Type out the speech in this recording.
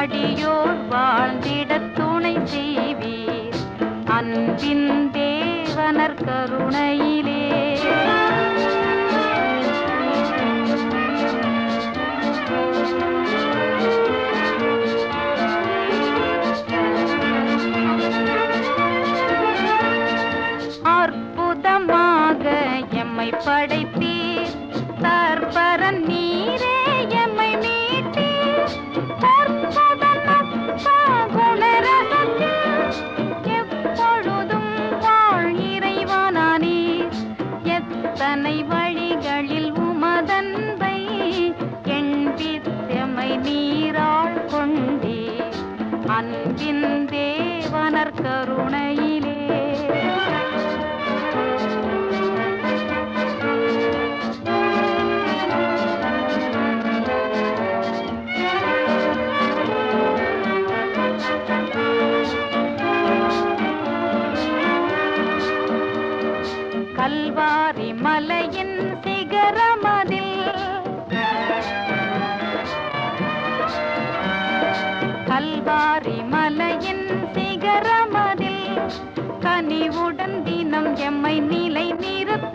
அடியோர் வாழ்ந்திடத் துணை செய்வீர் அன்பின் தேவனர் கருணையிலே அற்புதமாக எம்மை படைத்தீர் தற்பரன் நீரே எம்மை மீட்டீர் அற்புதம் அப்பா குணரகத்தில் எப்பொழுதும் வாழ் இறைவனானீர் எத்தனை வழிகளில் உமதன்பை எண்பித்தமை நீராள் கொண்டீர் அன்பின் தேவனர் கருணையிலே கல்வாரி மலையின் சிகரமதில் கல்வாரி மலையின் சிகரமதில் கனிவுடன் தினம் எம்மை நிலை நிறுத்த